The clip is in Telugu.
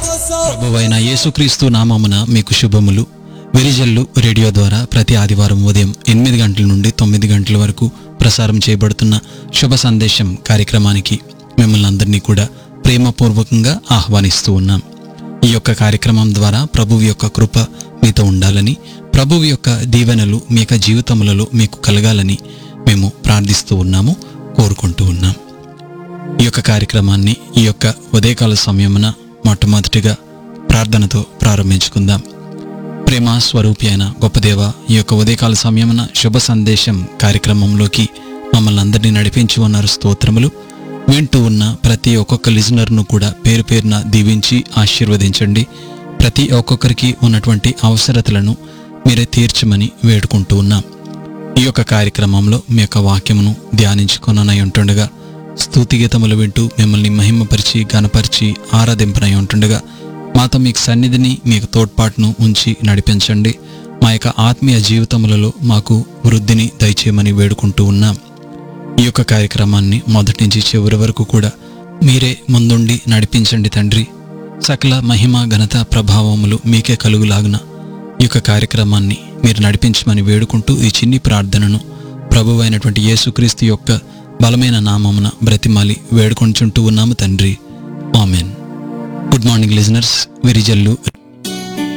ప్రభువైన యేసుక్రీస్తు నామమున మీకు శుభములు వెరిజల్లు రేడియో ద్వారా ప్రతి ఆదివారం ఉదయం ఎనిమిది గంటల నుండి తొమ్మిది గంటల వరకు ప్రసారం చేయబడుతున్న శుభ సందేశం కార్యక్రమానికి మిమ్మల్ని అందరినీ కూడా ప్రేమపూర్వకంగా ఆహ్వానిస్తూ ఉన్నాం ఈ యొక్క కార్యక్రమం ద్వారా ప్రభువు యొక్క కృప మీతో ఉండాలని ప్రభువు యొక్క దీవెనలు మీ యొక్క జీవితములలో మీకు కలగాలని మేము ప్రార్థిస్తూ ఉన్నాము కోరుకుంటూ ఉన్నాం ఈ యొక్క కార్యక్రమాన్ని ఈ యొక్క ఉదయకాల సమయమున మొట్టమొదటిగా ప్రార్థనతో ప్రారంభించుకుందాం ప్రేమ స్వరూపి అయిన గొప్ప దేవ ఈ యొక్క ఉదయకాల సమయమున శుభ సందేశం కార్యక్రమంలోకి మమ్మల్ని అందరినీ నడిపించి ఉన్నారు స్తోత్రములు వింటూ ఉన్న ప్రతి ఒక్కొక్క లిజనర్ను కూడా పేరు పేరున దీవించి ఆశీర్వదించండి ప్రతి ఒక్కొక్కరికి ఉన్నటువంటి అవసరతలను మీరే తీర్చమని వేడుకుంటూ ఉన్నాం ఈ యొక్క కార్యక్రమంలో మీ యొక్క వాక్యమును ధ్యానించుకొననై ఉంటుండగా స్థుతిగీతములు వింటూ మిమ్మల్ని మహిమపరిచి గనపరిచి ఆరాధింపనై ఉంటుండగా మాతో మీకు సన్నిధిని మీకు తోడ్పాటును ఉంచి నడిపించండి మా యొక్క ఆత్మీయ జీవితములలో మాకు వృద్ధిని దయచేయమని వేడుకుంటూ ఉన్నాం ఈ యొక్క కార్యక్రమాన్ని మొదటి నుంచి చివరి వరకు కూడా మీరే ముందుండి నడిపించండి తండ్రి సకల మహిమ ఘనత ప్రభావములు మీకే కలుగులాగున ఈ యొక్క కార్యక్రమాన్ని మీరు నడిపించమని వేడుకుంటూ ఈ చిన్ని ప్రార్థనను ప్రభువైనటువంటి యేసుక్రీస్తు యొక్క బలమైన నామమున బ్రతిమాలి వేడుకొంచుంటూ ఉన్నాము తండ్రి ఆమెన్ గుడ్ మార్నింగ్ లిజనర్స్ విరిజల్లు